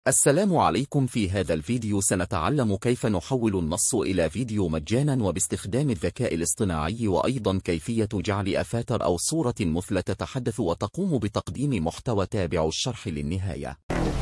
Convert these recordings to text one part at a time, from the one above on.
السلام عليكم في هذا الفيديو سنتعلم كيف نحول النص إلى فيديو مجانا وباستخدام الذكاء الاصطناعي وأيضا كيفية جعل أفاتر أو صورة مثلى تتحدث وتقوم بتقديم محتوى تابع الشرح للنهاية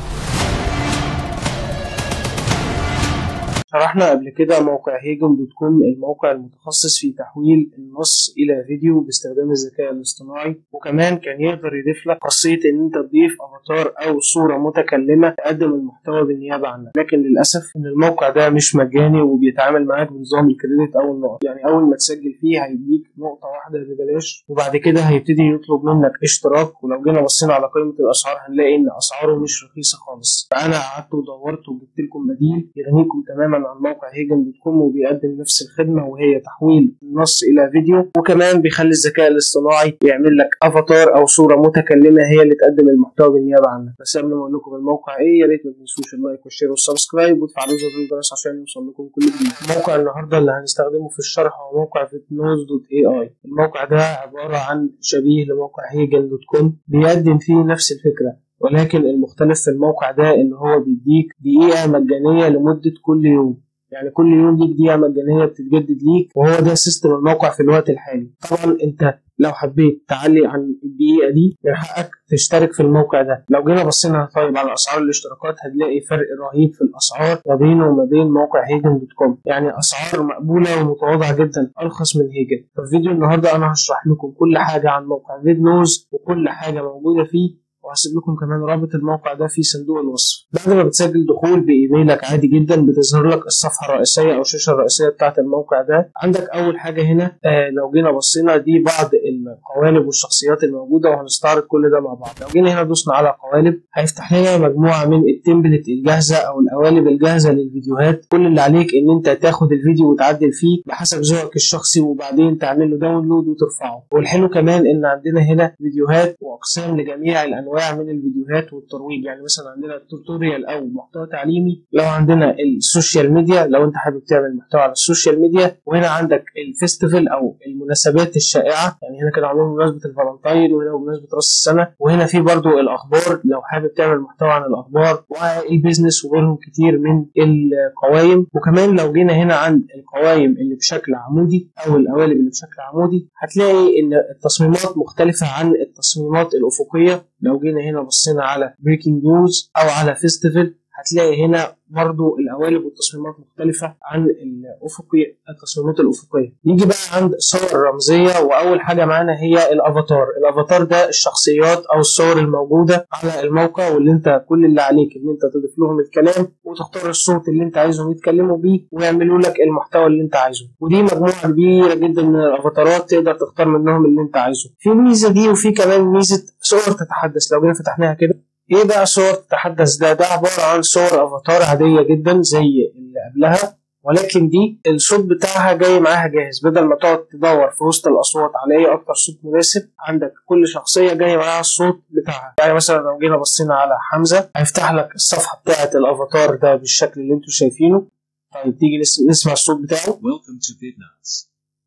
شرحنا قبل كده موقع هيجن دوت كوم الموقع المتخصص في تحويل النص إلى فيديو باستخدام الذكاء الاصطناعي وكمان كان يقدر يضيف لك خاصية إن أنت تضيف أفاتار أو صورة متكلمة تقدم المحتوى بالنيابة عنك لكن للأسف إن الموقع ده مش مجاني وبيتعامل معاك بنظام الكريدت أو النقط يعني أول ما تسجل فيه هيديك نقطة واحدة ببلاش وبعد كده هيبتدي يطلب منك اشتراك ولو جينا بصينا على قائمة الأسعار هنلاقي إن أسعاره مش رخيصة خالص فأنا قعدت ودورت وجبت لكم بديل يغنيكم تماما عن موقع هيجن دوت كوم وبيقدم نفس الخدمة وهي تحويل النص إلى فيديو وكمان بيخلي الذكاء الاصطناعي يعمل لك افاتار أو صورة متكلمة هي اللي تقدم المحتوى بالنيابة عنك بس قبل ما أقول لكم الموقع إيه يا ريت ما تنسوش اللايك والشير والسبسكرايب وتفعلوا زر الجرس عشان يوصل لكم كل جديد موقع النهاردة اللي هنستخدمه في الشرح هو موقع فيتنوز دوت اي اي الموقع ده عبارة عن شبيه لموقع هيجن دوت كوم بيقدم فيه نفس الفكرة ولكن المختلف في الموقع ده ان هو بيديك دقيقة مجانية لمدة كل يوم يعني كل يوم ليك دقيقة مجانية بتتجدد ليك وهو ده سيستم الموقع في الوقت الحالي طبعا انت لو حبيت تعلي عن الدقيقة دي من حقك تشترك في الموقع ده لو جينا بصينا طيب على أسعار الاشتراكات هتلاقي فرق رهيب في الأسعار ما بينه وما بين موقع هيجن دوت كوم يعني أسعار مقبولة ومتواضعة جدا أرخص من هيجن في فيديو النهاردة أنا هشرح لكم كل حاجة عن موقع فيدنوز وكل حاجة موجودة فيه وهسيب لكم كمان رابط الموقع ده في صندوق الوصف بعد ما بتسجل دخول بايميلك عادي جدا بتظهر لك الصفحه الرئيسيه او الشاشه الرئيسيه بتاعه الموقع ده عندك اول حاجه هنا آه لو جينا بصينا دي بعض القوالب والشخصيات الموجوده وهنستعرض كل ده مع بعض لو جينا هنا دوسنا على قوالب هيفتح لنا مجموعه من التمبلت الجاهزه او القوالب الجاهزه للفيديوهات كل اللي عليك ان انت تاخد الفيديو وتعدل فيه بحسب ذوقك الشخصي وبعدين تعمل له داونلود وترفعه والحلو كمان ان عندنا هنا فيديوهات واقسام لجميع الانواع انواع من الفيديوهات والترويج يعني مثلا عندنا التوتوريال او محتوى تعليمي لو عندنا السوشيال ميديا لو انت حابب تعمل محتوى على السوشيال ميديا وهنا عندك الفيستيفال او المناسبات الشائعه يعني هنا كده عاملين بمناسبه الفالنتاين وهنا بمناسبه راس السنه وهنا في برضو الاخبار لو حابب تعمل محتوى عن الاخبار والبيزنس وغيرهم كتير من القوائم وكمان لو جينا هنا عند القوائم اللي بشكل عمودي او القوالب اللي بشكل عمودي هتلاقي ان التصميمات مختلفه عن التصميمات الافقيه لو جينا هنا بصينا على بريكنج نيوز او على فيستيفال هتلاقي هنا برضو القوالب والتصميمات مختلفة عن الأفقي التصميمات الأفقية نيجي بقى عند الصور الرمزية وأول حاجة معانا هي الأفاتار الأفاتار ده الشخصيات أو الصور الموجودة على الموقع واللي أنت كل اللي عليك إن أنت تضيف لهم الكلام وتختار الصوت اللي أنت عايزهم يتكلموا بيه ويعملوا لك المحتوى اللي أنت عايزه ودي مجموعة كبيرة جدا من الأفاتارات تقدر تختار منهم اللي أنت عايزه في ميزة دي وفي كمان ميزة صور تتحدث لو جينا فتحناها كده ايه بقى صور تتحدث ده ده عبارة عن صور افاتار عادية جدا زي اللي قبلها ولكن دي الصوت بتاعها جاي معاها جاهز بدل ما تقعد تدور في وسط الاصوات على ايه اكتر صوت مناسب عندك كل شخصيه جاي معاها الصوت بتاعها يعني مثلا لو جينا بصينا على حمزه هيفتح لك الصفحه بتاعه الافاتار ده بالشكل اللي انتم شايفينه طيب تيجي نسمع الصوت بتاعه Welcome to VidNuts.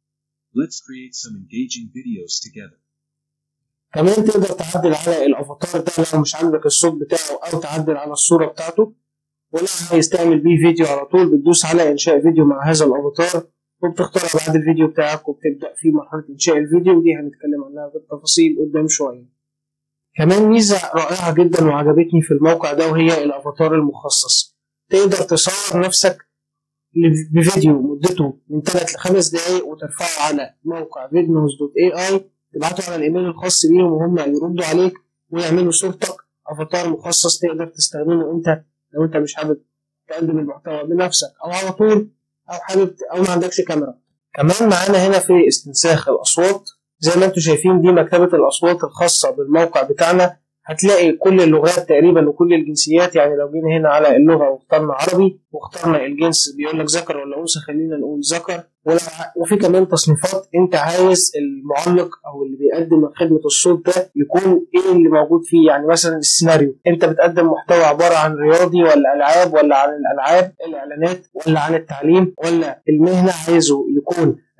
Let's create some engaging videos together. كمان تقدر تعدل على الافاتار ده لو مش عندك الصوت بتاعه او تعدل على الصوره بتاعته ولو عايز تعمل بيه فيديو على طول بتدوس على انشاء فيديو مع هذا الافاتار وبتختار بعد الفيديو بتاعك وبتبدا في مرحله انشاء الفيديو ودي هنتكلم عنها بالتفاصيل قدام شويه كمان ميزه رائعه جدا وعجبتني في الموقع ده وهي الافاتار المخصص تقدر تصور نفسك بفيديو مدته من 3 ل 5 دقايق وترفعه على موقع فيدنوز دوت اي اي تبعته على الايميل الخاص بيهم وهم يردوا عليك ويعملوا صورتك افاتار مخصص تقدر تستخدمه انت لو انت مش حابب تقدم المحتوى بنفسك او على طول او حابب او ما عندكش كاميرا كمان معانا هنا في استنساخ الاصوات زي ما انتم شايفين دي مكتبة الاصوات الخاصة بالموقع بتاعنا هتلاقي كل اللغات تقريبا وكل الجنسيات يعني لو جينا هنا على اللغة واخترنا عربي واخترنا الجنس بيقول لك ذكر ولا أنثى خلينا نقول ذكر وفي كمان تصنيفات أنت عايز المعلق أو اللي بيقدم خدمة الصوت ده يكون إيه اللي موجود فيه يعني مثلا السيناريو أنت بتقدم محتوى عبارة عن رياضي ولا ألعاب ولا عن الألعاب الإعلانات ولا عن التعليم ولا المهنة عايزه يكون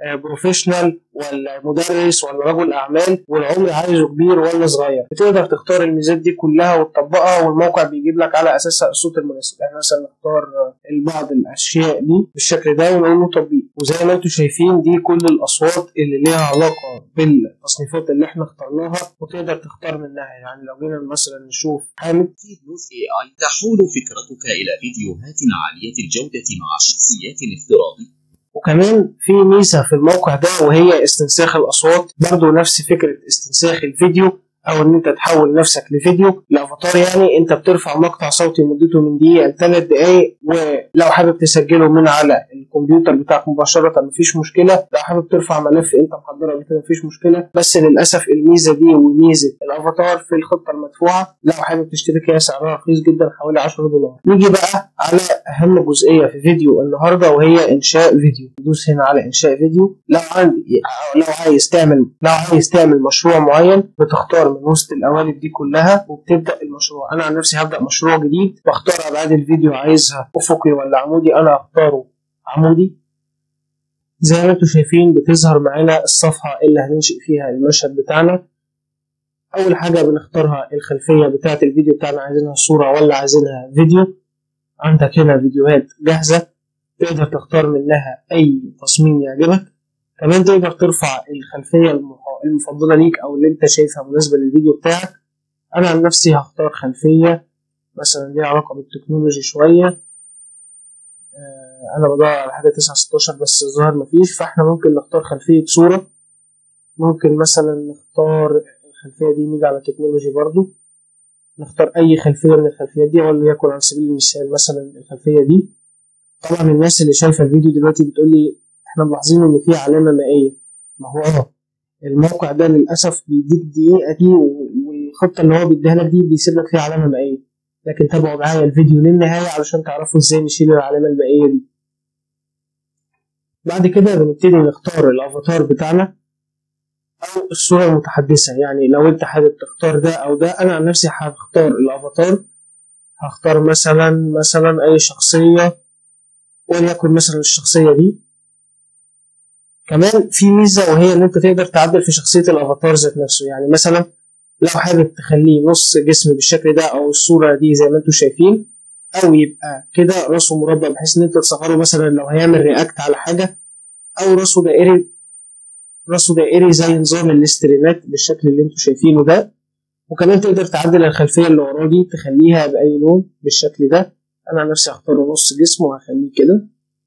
بروفيشنال ولا مدرس ولا رجل اعمال والعمر عايزه كبير ولا صغير بتقدر تختار الميزات دي كلها وتطبقها والموقع بيجيب لك على اساسها الصوت المناسب يعني مثلا نختار بعض الاشياء دي بالشكل ده ونقول له تطبيق وزي ما انتم شايفين دي كل الاصوات اللي ليها علاقه بالتصنيفات اللي احنا اخترناها وتقدر تختار منها يعني لو جينا مثلا نشوف حامد في بلوز اي اي تحول فكرتك الى فيديوهات عاليه الجوده مع شخصيات افتراضي وكمان في ميزه في الموقع ده وهي استنساخ الاصوات برضو نفس فكره استنساخ الفيديو او ان انت تحول نفسك لفيديو الافاتار يعني انت بترفع مقطع صوتي مدته من دقيقه لثلاث دقائق ولو حابب تسجله من على الكمبيوتر بتاعك مباشره مفيش مشكله لو حابب ترفع ملف انت محضره قبل كده مفيش مشكله بس للاسف الميزه دي وميزه الافاتار في الخطه المدفوعه لو حابب تشترك هي سعرها رخيص جدا حوالي 10 دولار نيجي بقى على اهم جزئيه في فيديو النهارده وهي انشاء فيديو دوس هنا على انشاء فيديو لو عندي لو عايز تعمل لو عايز تعمل مشروع معين بتختار من وسط القوالب دي كلها وبتبدا المشروع انا عن نفسي هبدا مشروع جديد بختار ابعاد الفيديو عايزها افقي ولا عمودي انا هختاره عمودي زي ما انتم شايفين بتظهر معانا الصفحه اللي هننشئ فيها المشهد بتاعنا اول حاجه بنختارها الخلفيه بتاعه الفيديو بتاعنا عايزينها صوره ولا عايزينها فيديو عندك هنا فيديوهات جاهزه تقدر تختار منها اي تصميم يعجبك كمان تقدر ترفع الخلفيه المفضله ليك او اللي انت شايفها مناسبه للفيديو بتاعك انا عن نفسي هختار خلفيه مثلا ليها علاقه بالتكنولوجي شويه انا بدور على حاجه 9 16 بس الظاهر مفيش فاحنا ممكن نختار خلفيه صوره ممكن مثلا نختار الخلفيه دي نيجي على تكنولوجي برضو نختار اي خلفيه من الخلفيات دي وليكن على سبيل المثال مثلا الخلفيه دي طبعا الناس اللي شايفه الفيديو دلوقتي بتقول لي احنا ملاحظين ان في علامه مائيه ما هو اه الموقع ده للاسف بيديك دقيقه دي والخطه اللي هو بيديها لك دي بيسيب لك فيها علامه مائيه لكن تابعوا معايا الفيديو للنهايه علشان تعرفوا ازاي نشيل العلامه المائيه دي بعد كده بنبتدي نختار الافاتار بتاعنا او الصوره المتحدثه يعني لو انت حابب تختار ده او ده انا عن نفسي هختار الافاتار هختار مثلا مثلا اي شخصيه وليكن مثلا الشخصيه دي كمان في ميزه وهي ان انت تقدر تعدل في شخصيه الافاتار ذات نفسه يعني مثلا لو حابب تخليه نص جسم بالشكل ده او الصوره دي زي ما انتم شايفين او يبقى كده راسه مربع بحيث ان انت تصغره مثلا لو هيعمل رياكت على حاجه او راسه دائري راسه دائري زي نظام الاستريمات بالشكل اللي انتم شايفينه ده وكمان تقدر تعدل الخلفيه اللي وراه دي تخليها باي لون بالشكل ده انا عن نفسي هختاره نص جسم وهخليه كده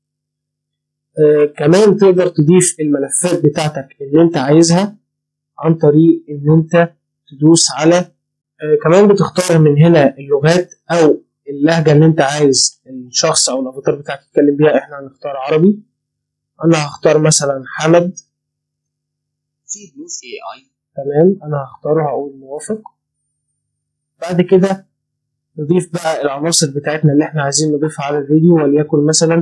آه كمان تقدر تضيف الملفات بتاعتك اللي انت عايزها عن طريق ان انت تدوس على آه كمان بتختار من هنا اللغات او اللهجه اللي انت عايز الشخص او الافاتار بتاعك يتكلم بيها احنا هنختار عربي انا هختار مثلا حمد في بلوز اي اي تمام انا هختاره هقول موافق بعد كده نضيف بقى العناصر بتاعتنا اللي احنا عايزين نضيفها على الفيديو وليكن مثلا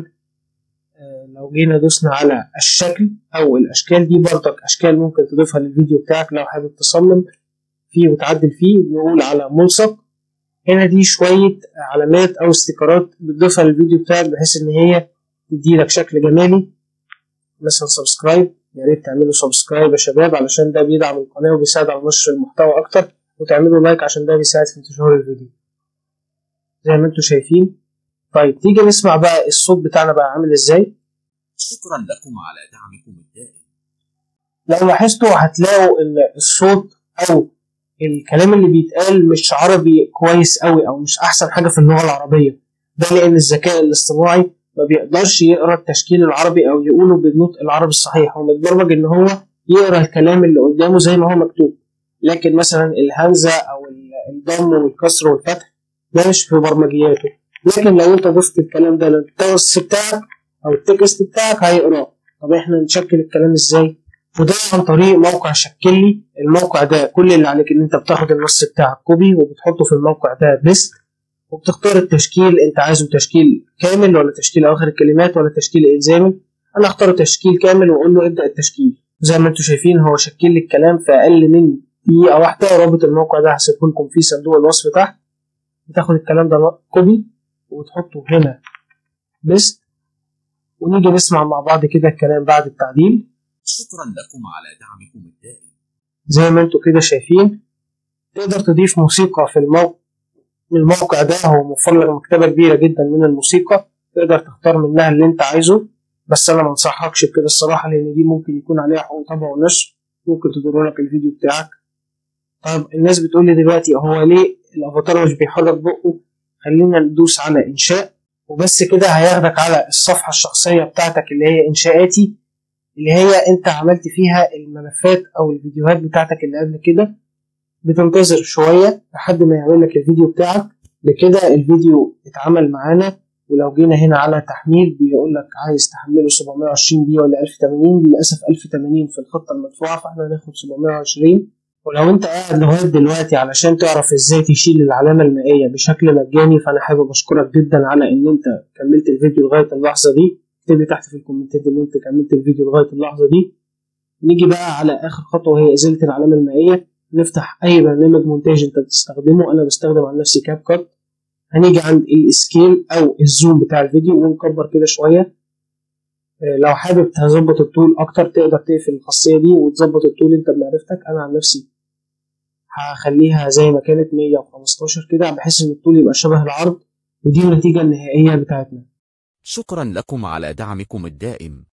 لو جينا دوسنا على الشكل او الاشكال دي برضك اشكال ممكن تضيفها للفيديو بتاعك لو حابب تصمم فيه وتعدل فيه نقول على ملصق هنا دي شوية علامات او استيكرات بتضيفها للفيديو بتاعك بحيث ان هي تديلك شكل جمالي مثلا سبسكرايب يا ريت تعملوا سبسكرايب يا شباب علشان ده بيدعم القناة وبيساعد على نشر المحتوى اكتر وتعملوا لايك عشان ده بيساعد في انتشار الفيديو زي ما انتم شايفين طيب تيجي نسمع بقى الصوت بتاعنا بقى عامل ازاي شكرا لكم على دعمكم الدائم لو لاحظتوا هتلاقوا ان الصوت او الكلام اللي بيتقال مش عربي كويس قوي او مش احسن حاجه في اللغه العربيه ده لان الذكاء الاصطناعي ما بيقدرش يقرا التشكيل العربي او يقوله بالنطق العربي الصحيح هو متبرمج ان هو يقرا الكلام اللي قدامه زي ما هو مكتوب لكن مثلا الهمزه او الضم والكسر والفتح ده مش في برمجياته لكن لو انت ضفت الكلام ده للتوس بتاعك او التكست بتاعك هيقراه طب احنا نشكل الكلام ازاي وده عن طريق موقع شكل لي الموقع ده كل اللي عليك ان انت بتاخد النص بتاعك كوبي وبتحطه في الموقع ده بيست وبتختار التشكيل انت عايزه تشكيل كامل ولا تشكيل اواخر الكلمات ولا تشكيل الزامي انا اختار تشكيل كامل واقول له ابدا التشكيل زي ما انتم شايفين هو شكل لي الكلام في اقل من دقيقه واحده ورابط الموقع ده هسيبه لكم في صندوق الوصف تحت بتاخد الكلام ده كوبي وتحطه هنا بيست ونيجي نسمع مع بعض كده الكلام بعد التعديل شكرا لكم على دعمكم الدائم زي ما انتوا كده شايفين تقدر تضيف موسيقى في الموقع الموقع ده هو موفر لك مكتبة كبيرة جدا من الموسيقى تقدر تختار منها اللي انت عايزه بس انا ما انصحكش بكده الصراحة لان دي ممكن يكون عليها حقوق طبع ونشر ممكن تضر لك الفيديو بتاعك طيب الناس بتقول لي دلوقتي هو ليه الافاتار مش بيحرك بقه خلينا ندوس على انشاء وبس كده هياخدك على الصفحة الشخصية بتاعتك اللي هي انشاءاتي اللي هي انت عملت فيها الملفات او الفيديوهات بتاعتك اللي قبل كده بتنتظر شوية لحد ما يعمل لك الفيديو بتاعك بكده الفيديو اتعمل معانا ولو جينا هنا على تحميل بيقول لك عايز تحمله 720 بي ولا 1080 للأسف 1080 في الخطة المدفوعة فاحنا هناخد 720 ولو انت قاعد لغاية دلوقتي علشان تعرف ازاي تشيل العلامة المائية بشكل مجاني فانا حابب اشكرك جدا على ان انت كملت الفيديو لغاية اللحظة دي اكتب لي تحت في الكومنتات ان انت كملت الفيديو لغاية اللحظة دي نيجي بقى على اخر خطوة وهي ازالة العلامة المائية نفتح اي برنامج مونتاج انت بتستخدمه انا بستخدم عن نفسي كاب كات هنيجي عند السكيل او الزوم بتاع الفيديو ونكبر كده شويه لو حابب تظبط الطول اكتر تقدر تقفل الخاصيه دي وتظبط الطول انت بمعرفتك انا عن نفسي هخليها زي ما كانت 115 كده بحيث ان الطول يبقى شبه العرض ودي النتيجه النهائيه بتاعتنا شكرا لكم على دعمكم الدائم